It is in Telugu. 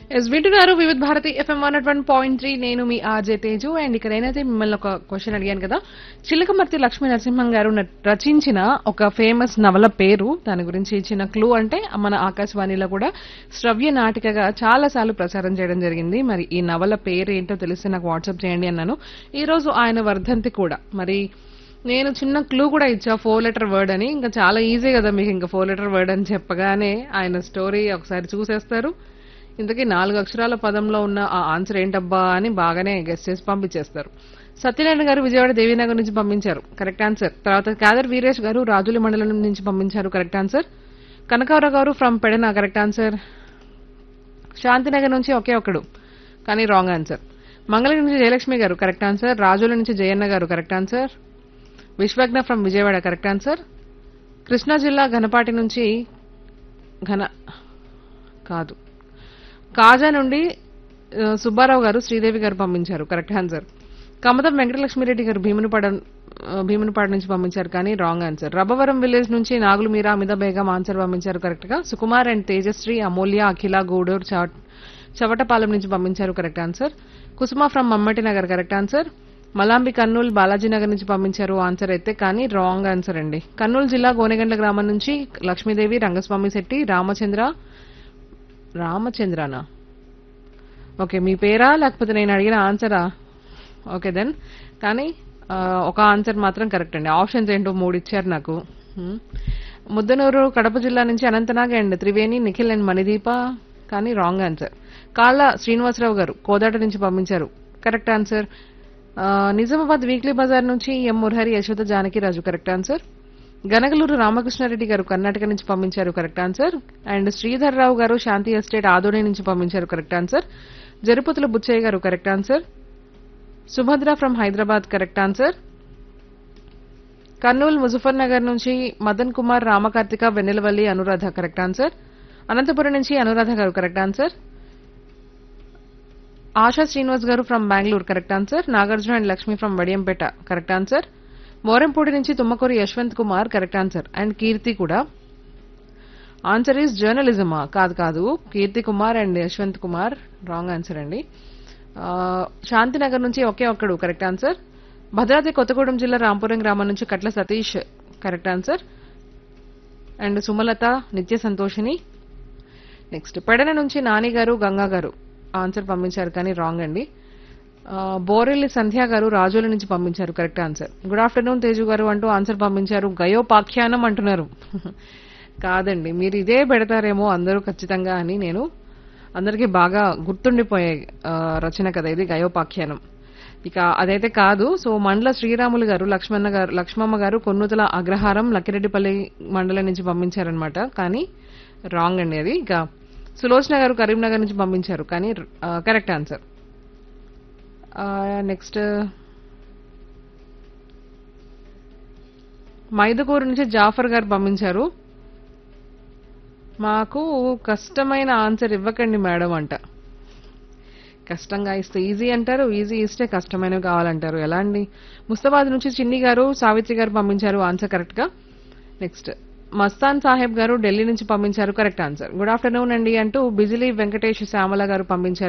ఎస్ వింటున్నారు Vividh Bharati FM one one point three నేను మీ ఆర్జే తేజు అండ్ ఇక్కడ ఏనైతే మిమ్మల్ని ఒక క్వశ్చన్ అడిగాను కదా చిలకమర్తి లక్ష్మీ నరసింహం గారు న- రచించిన ఒక ఫేమస్ నవల పేరు దాని గురించి ఇచ్చిన క్లూ అంటే మన ఆకాశవాణిలో కూడా శ్రవ్య నాటికగా చాలా సార్లు ప్రసారం చేయడం జరిగింది మరి ఈ నవల పేరు ఏంటో తెలిస్తే నాకు వాట్సాప్ చేయండి అన్నాను ఈ రోజు ఆయన వర్ధంతి కూడా మరి నేను చిన్న క్లూ కూడా ఇచ్చా ఫోర్ లెటర్ వర్డ్ అని ఇంకా చాలా ఈజీ కదా మీకు ఇంకా ఫోర్ లెటర్ వర్డ్ అని చెప్పగానే ఆయన స్టోరీ ఒకసారి చూసేస్తారు ఇంతకీ నాలుగు అక్షరాల పదంలో ఉన్న ఆ ఆన్సర్ ఏంటబ్బా అని బాగానే గెస్ట్ చేసి పంపించేస్తారు సత్యనారాయణ గారు విజయవాడ దేవీనగర్ నుంచి పంపించారు కరెక్ట్ ఆన్సర్ తర్వాత కాదర్ వీరేష్ గారు రాజుల మండలం నుంచి పంపించారు correct answer Kanakavara garu from Pedana correct answer Shantinagar నుంచి ఒకే ఒకడు కానీ రాంగ్ ఆన్సర్ మంగళగిరి నుంచి జయలక్ష్మి గారు కరెక్ట్ ఆన్సర్ రాజుల నుంచి Jayanna garu correct answer Vishwagna from Vijayawada correct answer Krishna జిల్లా ఘనపాటి నుంచి ఘన కాదు కాజా నుండి ఆ, సుబ్బారావు గారు శ్రీదేవి గారు పంపించారు కరెక్ట్ ఆన్సర్ కమతం వెంకటలక్ష్మిరెడ్డి గారు భీమునిపాడ ఆ, భీమునిపాడ నుంచి పంపించారు కానీ రాంగ్ ఆన్సర్ రబ్బవరం విలేజ్ నుంచి నాగులు మీరా అమిత బేగం ఆన్సర్ పంపించారు కరెక్ట్ గా సుకుమార్ అండ్ తేజశ్రీ అమూల్య అఖిల గూడూరు చవ- చవటపాలెం నుంచి పంపించారు correct answer Kusuma from Mammati Nagar correct answer Malambi Kurnool Balaji Nagar నుంచి పంపించారు ఆన్సర్ అయితే కానీ రాంగ్ ఆన్సర్ అండి కర్నూలు జిల్లా గోనెగండ్ల గ్రామం నుంచి లక్ష్మీదేవి రంగస్వామి శెట్టి రామచంద్ర రామచంద్రనా ఓకే మీ పేరా లేకపోతే నేను అడిగిన ఆన్సరా ఓకే దెన్ కానీ ఆ, ఒక ఆన్సర్ మాత్రం కరెక్ట్ అండి ఆప్షన్స్ ఏంటో మూడు ఇచ్చారు నాకు హ్మ్. ముద్దనూరు కడప జిల్లా నుంచి అనంతనాగ్ అండ్ త్రివేణి నిఖిల్ అండ్ మణిదీప కానీ రాంగ్ ఆన్సర్ కాళ్ళ శ్రీనివాసరావు గారు కోదాట నుంచి పంపించారు కరెక్ట్ ఆన్సర్ ఆ, నిజామాబాద్ వీక్లీ బజార్ నుంచి M Murahari Yashoda Janakiraju correct answer Ganagaluru Ramakrishnareddy garu Karnataka నుంచి పంపించారు correct answer and Sridhar Rao garu Shanti estate Adoni నుంచి పంపించారు correct answer Jarupatula Buchayya garu correct answer Subhadra from Hyderabad correct answer Kurnool Muzaffar Nagar నుంచి మదన్ కుమార్ రామకార్తిక వెన్నెలవల్లి అనురాధ కరెక్ట్ ఆన్సర్ అనంతపురం నుంచి Anuradha garu correct answer Asha Srinivas garu from Bengaluru correct answer Nagarjuna and Lakshmi from Vadiyampeta correct answer Morampudi నుంచి Tummakuru Yashwant Kumar correct answer and Keerthi కూడా ఆన్సర్ ఈస్ జర్నలిజమా కాదు కాదు Keerthi Kumar and Yashwant Kumar wrong answer అండి ఆ, శాంతినగర్ నుంచి ఒకే ఒక్కడు కరెక్ట్ ఆన్సర్ భద్రాద్రి కొత్తగూడెం జిల్లా రాంపురం గ్రామం నుంచి Katla Satish correct answer and Sumalatha Nitya Santoshini next Pedana నుంచి నాని గారు గంగా గారు ఆన్సర్ పంపించారు కానీ రాంగ్ అండి ఆ, బోరెల్లి సంధ్య గారు రాజుల నుంచి పంపించారు correct answer good afternoon Teju garu అంటూ ఆన్సర్ పంపించారు గయోపాఖ్యానం అంటున్నారు కాదండి మీరు ఇదే పెడతారేమో అందరూ ఖచ్చితంగా అని నేను అందరికీ బాగా గుర్తుండిపోయే ఆ, రచన కదా ఇది గయోపాఖ్యానం ఇక అదైతే కాదు సో మండల శ్రీరాములు గారు లక్ష్మణ గారు లక్ష్మమ్మ గారు కొన్నుతల అగ్రహారం లక్కిరెడ్డిపల్లి మండలం నుంచి పంపించారనమాట కానీ రాంగ్ అండి అది ఇక సులోచన గారు కరీంనగర్ నుంచి పంపించారు కానీ కరెక్ట్ ఆన్సర్ నెక్స్ట్ మైదుకూరు నుంచి జాఫర్ గారు పంపించారు మాకు కష్టమైన ఆన్సర్ ఇవ్వకండి మేడం అంట కష్టంగా ఇస్తే ఈజీ అంటారు ఈజీ ఇస్తే కష్టమైనవి కావాలంటారు ఎలా అండి ముస్తాబాద్ నుంచి చిన్ని గారు సావిత్రి గారు పంపించారు ఆన్సర్ కరెక్ట్ గా నెక్స్ట్ మస్తాన్ సాహెబ్ గారు ఢిల్లీ నుంచి పంపించారు కరెక్ట్ ఆన్సర్ గుడ్ ఆఫ్టర్నూన్ అండి అంటూ బిజిలీ వెంకటేష్ శ్యామల గారు పంపించారు